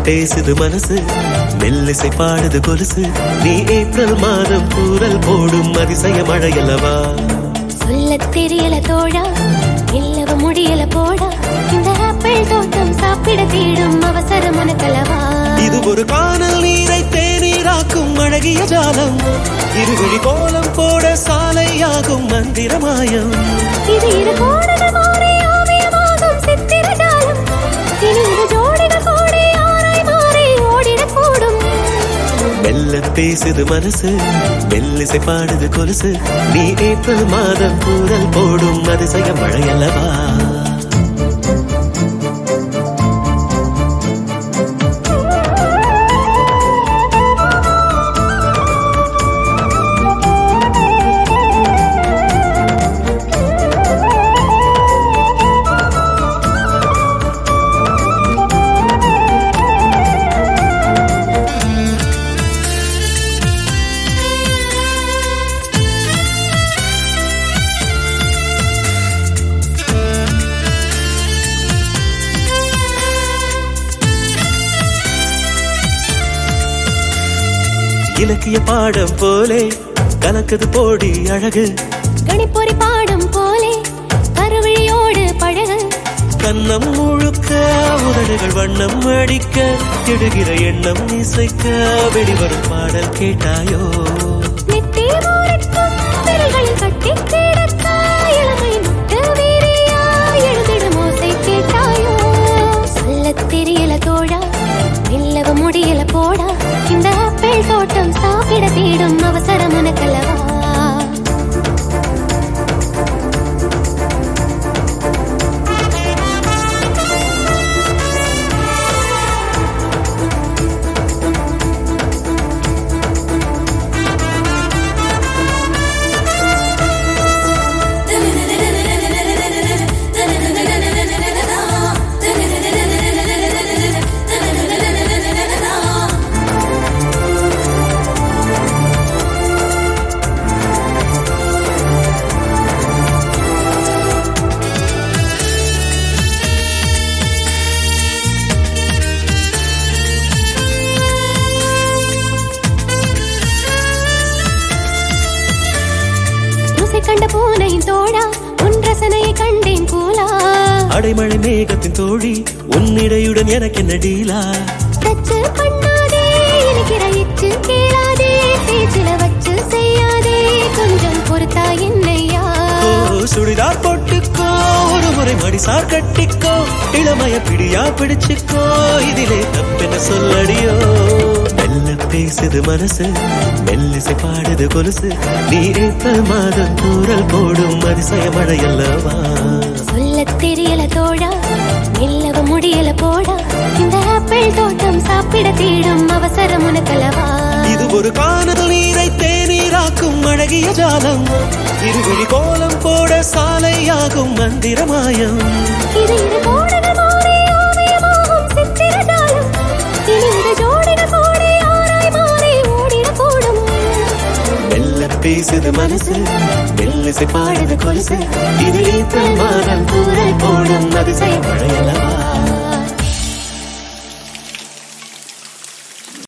பேசுது மனசு மெல்லிசை பாடுது கொலுசு நீ ஏப்ரல் மாதம் தூரல் போடும் அதிசய மழையல்லவா சொல்லத் தெரியல தோழா இல்லவ முடியல போடா இந்த ஆப்பிள் தோட்டம் சாப்பிட தேடும் அவசரம் உனக்கலவா இது ஒரு காணல் நீரை தேநீராக்கும் அழகிய ஜாலம் இருவழி கோலம் போட சாலையாகும் மந்திரமாயம் இது இரு கோடுகள் மாறி ஓவியமாகும் சித்திர ஜாலம் இனி இது ஜோடிகள் கோடி ஆராய் மாறி ஓடிடக் கூடும் மெல்ல பேசுது மனசு மெல்லிசை பாடுது கொலுசு நீ ஏப்ரல் மாதம் தூரல் போடும் அதிசய மழையல்லவா இலக்கிய பாடம் போலே கலக்குது போடி அழகு கணிப்பொறி பாடும் போலே கருவிழியோடு பழகு கண்ணம் முழுக்க உதடுகள் வண்ணம் அடிக்க திடுகிற எண்ணம் இசைக்க வெளிவரும் பாடல் கேட்டாயோ நெத்தி மூரிக்கும் விரல்களில் கட்டி கிடக்க இளமை முட்டு வீரியா எழுதிடும் ஓசை கேட்டாயோ சொல்லத் தெரியல தோழா இல்லவ முடியல போடா இந்த ஆப்பிள் தோட்டம் சாப்பிட தேடும் அவசரம் உனக்கல்லவா ருசி கண்ட பூனையின் தோழா உன் ரசனையை கண்டேன் கூலா அடைமழை மேகத்தின் தோழி உன்னிடையுடன் எனக்கு என்ன டீலா தச்சு பண்ணாதே இருக்கிற எச்சு கேளாதே பேச்சில வச்சு செய்யாதே கொஞ்சம் பொறுத்தா என்னையா ஓ சுடிதார் போட்டுக்கோ ஒரு முறை மடிசார் கட்டிக்கோ இளமய பிடியா பிடிச்சுக்கோ இதிலே தப்பென சொல்லடியோ மெல்ல பேசுது மனசு மெல்லிசை பாடுது கொலுசு நீ ஏப்ரல் மாதம் தூரல் போடும் அதிசய மழையல்லவா சொல்லத் தெரியல தோழா இல்லவ முடியல போடா இந்த ஆப்பிள் தோட்டம் சாப்பிட தேடும் அவசரம் உனக்கலவா இது ஒரு காணல் நீரை தேநீராக்கும் அழகிய ஜாலம் இருவழி கோலம் போட சாலையாகும் மந்திரமாயம் இது இரு கோடுகள் மாறி ஓவியமாகும் சித்திர ஜாலம் இனி இது ஜோடிகள் கோடி ஆராய் மாறி ஓடிடக் கூடும் மெல்ல பேசுது மனசு மெல்லிசை பாடுது கொலுசு இது ஏப்ரல் மாதம்